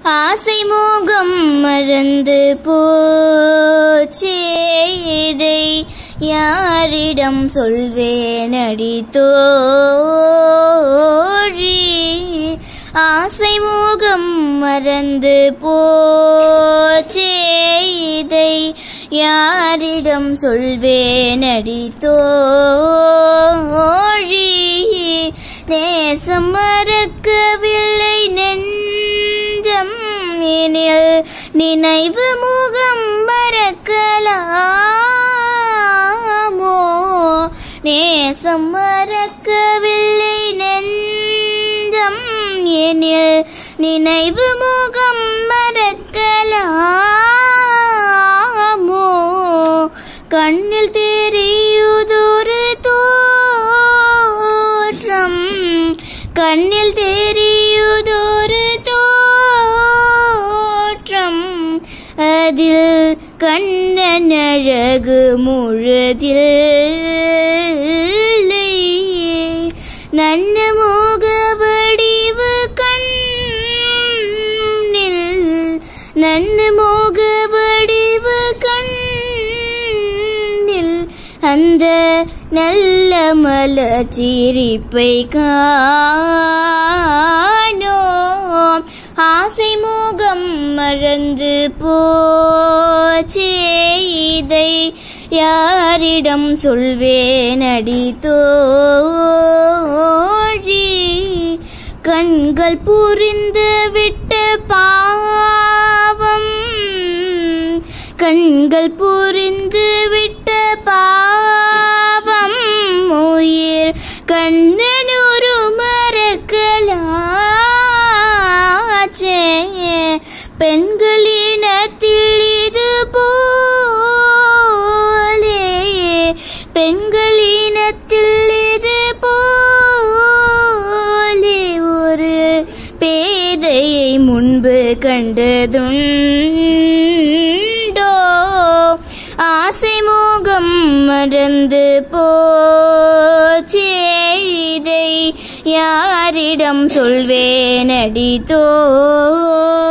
ஆசை மோகம் மறந்து போச்சே இதை யாரிடம் சொல்வேனடி தோழி ஆசை மோகம் மறந்து போச்சே இதை யாரிடம் சொல்வேனடி தோழி நேசம் மறக்கவில்லை நெஞ்சம் எனில் நினைவு முகம் மறக்கலாமோ நேசம் மறக்கவில்லை நெஞ்சம் எனில் நினைவு முகம் மறக்கலாமோ கண்ணில் தெரியுதொரு தோற்றம் கண்ணில் தெரியுதொரு தோற்றம் அதில் கண்ணன் அழகு முழுதில்லை நன்ன மோக வடிவு கண்ணில் நன்ன மோக வடிவு கண்ணில் அந்த நல்ல மலச்சிரிப்பை காணோம் ஆசை மோகம் மறந்து போச்சே இதை யாரிடம் சொல்வேனடி தோழி கண்கள் புரிந்து விட்ட பாவம் கண்கள் புரிந்து விட்ட பாவம் உயிர் கண்ணனொரு மறக்கலாச்சே பெண்களினத்தில் இது போலே பெண்களினத்தில் இது போலே ஒரு பேதையை முன்பு கண்டதுண்டோ ஆசை மோகம் மறந்து போச்சே இதை யாரிடம் சொல்வேனடி தோ